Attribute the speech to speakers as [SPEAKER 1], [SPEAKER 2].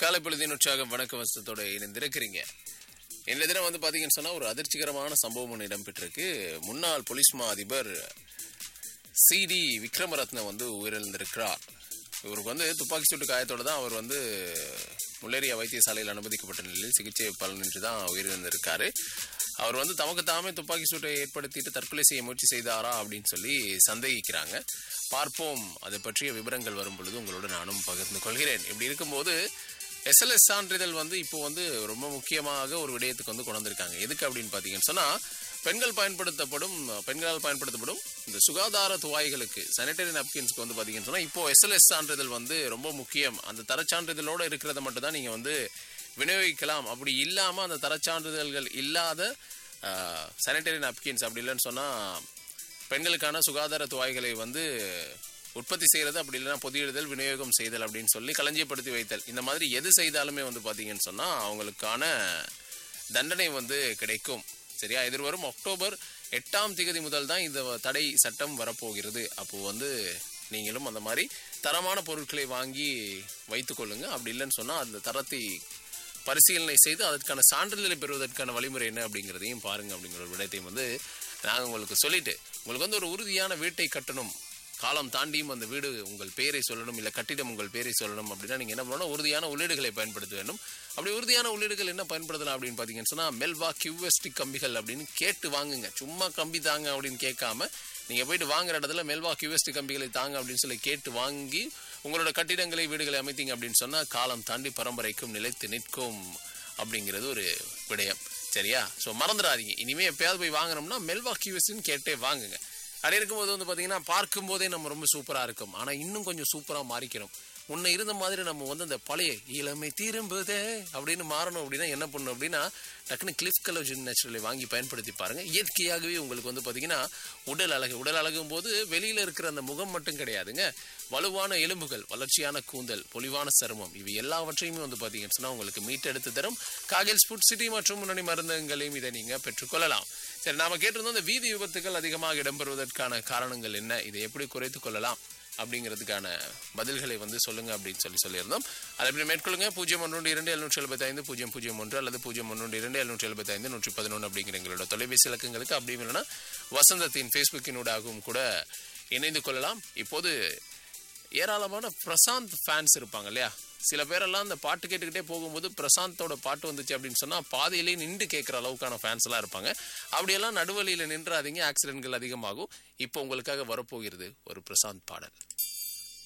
[SPEAKER 1] காலை பொழுதின் உற்சாகம் வணக்க வசத்தோட இணைந்திருக்கிறீங்க இன்றைய தினம் வந்து பாத்தீங்கன்னு சொன்னா ஒரு அதிர்ச்சிகரமான சம்பவம் ஒன்று இடம்பெற்றிருக்கு முன்னாள் போலீஸ் மா அதிபர் சிடி விக்ரமரத்ன வந்து உயிரிழந்திருக்கிறார் இவருக்கு வந்து துப்பாக்கி சூட்டு காயத்தோட தான் அவர் வந்து முல்லேரியா வைத்தியசாலையில் அனுமதிக்கப்பட்ட நிலையில் சிகிச்சை பலனின்றி தான் உயிரிழந்திருக்காரு அவர் வந்து தமக்கு தாமே துப்பாக்கி சூட்டை ஏற்படுத்திட்டு தற்கொலை செய்ய முயற்சி செய்தாரா அப்படின்னு சொல்லி சந்தேகிக்கிறாங்க பார்ப்போம் அதை பற்றிய விவரங்கள் வரும் பொழுது உங்களோட நானும் பகிர்ந்து கொள்கிறேன் இப்படி இருக்கும்போது எஸ்எல்எஸ் சான்றிதழ் வந்து இப்போ வந்து ரொம்ப முக்கியமாக ஒரு விடயத்துக்கு வந்து கொண்டு வந்திருக்காங்க எதுக்கு அப்படின்னு பார்த்தீங்கன்னு சொன்னா பெண்கள் பயன்படுத்தப்படும் பெண்களால் பயன்படுத்தப்படும் இந்த சுகாதார துவாய்களுக்கு சானிடரி நாப்கின்ஸ்க்கு வந்து பார்த்தீங்கன்னு சொன்னா இப்போ எஸ்எல்எஸ் சான்றிதழ் வந்து ரொம்ப முக்கியம் அந்த தரச்சான்றிதழோட இருக்கிறத மட்டும் தான் நீங்க வந்து விநியோகிக்கலாம் அப்படி இல்லாம அந்த தரச்சான்றிதழ்கள் இல்லாத சானிடரி நாப்கின்ஸ் அப்படி இல்லைன்னு சொன்னா பெண்களுக்கான சுகாதார துவாய்களை வந்து உற்பத்தி செய்யறது அப்படி இல்லைன்னா பொதியிடுதல் விநியோகம் செய்தல் அப்படின்னு சொல்லி களஞ்சியப்படுத்தி வைத்தல் இந்த மாதிரி எது செய்தாலுமே வந்து பாத்தீங்கன்னு சொன்னா அவங்களுக்கான தண்டனை வந்து கிடைக்கும் சரியா எதிர்வரும் அக்டோபர் எட்டாம் திகதி முதல் தான் இந்த தடை சட்டம் வரப்போகிறது அப்போ வந்து நீங்களும் அந்த மாதிரி தரமான பொருட்களை வாங்கி வைத்துக் கொள்ளுங்க அப்படி இல்லைன்னு சொன்னா அந்த தரத்தை பரிசீலனை செய்து அதற்கான சான்றிதழை பெறுவதற்கான வழிமுறை என்ன அப்படிங்கிறதையும் பாருங்க அப்படிங்கிற ஒரு விடயத்தையும் வந்து நாங்கள் உங்களுக்கு சொல்லிட்டு உங்களுக்கு வந்து ஒரு உறுதியான வீட்டை கட்டணும் காலம் தாண்டியும் அந்த வீடு உங்கள் பேரை சொல்லணும் இல்லை கட்டிடம் உங்கள் பேரை சொல்லணும் அப்படின்னா நீங்கள் என்ன பண்ணணும் உறுதியான உள்ளீடுகளை பயன்படுத்த வேண்டும் அப்படி உறுதியான உள்ளீடுகள் என்ன பயன்படுத்தலாம் அப்படின்னு பார்த்தீங்கன்னு சொன்னால் மெல்வா கியூஎஸ்டி கம்பிகள் அப்படின்னு கேட்டு வாங்குங்க சும்மா கம்பி தாங்க அப்படின்னு கேட்காம நீங்கள் போயிட்டு வாங்குற இடத்துல மெல்வா கியூஎஸ்டி கம்பிகளை தாங்க அப்படின்னு சொல்லி கேட்டு வாங்கி உங்களோட கட்டிடங்களை வீடுகளை அமைத்தீங்க அப்படின்னு சொன்னால் காலம் தாண்டி பரம்பரைக்கும் நிலைத்து நிற்கும் அப்படிங்கிறது ஒரு விடயம் சரியா ஸோ மறந்துடாதீங்க இனிமே எப்பயாவது போய் வாங்கினோம்னா மெல்வா கியூஎஸ்டின்னு கேட்டே வாங்குங்க அப்படி இருக்கும்போது வந்து பார்த்தீங்கன்னா பார்க்கும்போதே நம்ம ரொம்ப சூப்பராக இருக்கும் ஆனால் இன்னும் கொஞ்சம் சூப்பராக மாறிக்கிறோம் முன்ன இருந்த மாதிரி நம்ம வந்து அந்த பழைய இளமை திரும்புதே அப்படின்னு மாறணும் அப்படின்னா என்ன பண்ணணும் அப்படின்னா டக்குனு கிளிஃப் கலோஜன் நேச்சுரலை வாங்கி பயன்படுத்தி பாருங்க இயற்கையாகவே உங்களுக்கு வந்து பார்த்தீங்கன்னா உடல் அழகு உடல் அழகும் போது வெளியில இருக்கிற அந்த முகம் மட்டும் கிடையாதுங்க வலுவான எலும்புகள் வளர்ச்சியான கூந்தல் பொலிவான சருமம் இவை எல்லாவற்றையுமே வந்து பார்த்தீங்கன்னு சொன்னா உங்களுக்கு மீட்டெடுத்து தரும் காகில் ஸ்புட் சிட்டி மற்றும் முன்னணி மருந்தகங்களையும் இதை நீங்க பெற்றுக்கொள்ளலாம் சரி நாம கேட்டிருந்தோம் இந்த வீதி விபத்துகள் அதிகமாக இடம்பெறுவதற்கான காரணங்கள் என்ன இதை எப்படி குறைத்துக் கொள்ளலாம் அப்படிங்கிறதுக்கான பதில்களை வந்து சொல்லுங்க அப்படின்னு சொல்லி சொல்லியிருந்தோம் அதை எப்படி மேற்கொள்ளுங்க பூஜ்ஜியம் ஒன்று இரண்டு எழுநூற்றி எழுபத்தி ஐந்து பூஜ்ஜியம் பூஜ்ஜியம் ஒன்று அல்லது பூஜ்ஜியம் ஒன்று இரண்டு எழுநூற்றி எழுபத்தி ஐந்து நூற்றி பதினொன்று அப்படிங்கிற எங்களோட தொலைபேசி இலக்கங்களுக்கு அப்படி இல்லைன்னா வசந்தத்தின் ஃபேஸ்புக்கினூடாகவும் கூட இணைந்து கொள்ளலாம் இப்போது ஏராளமான பிரசாந்த் ஃபேன்ஸ் இருப்பாங்க இல்லையா சில பேரெல்லாம் அந்த பாட்டு கேட்டுக்கிட்டே போகும்போது பிரசாந்தோட பாட்டு வந்துச்சு அப்படின்னு சொன்னால் பாதையிலே நின்று கேட்குற அளவுக்கான ஃபேன்ஸ் எல்லாம் இருப்பாங்க அப்படியெல்லாம் நடுவழியில் நின்றாதீங்க ஆக்சிடென்ட்கள் அதிகமாகும் இப்போ உங்களுக்காக வரப்போகிறது ஒரு பிரசாந்த் பாடல்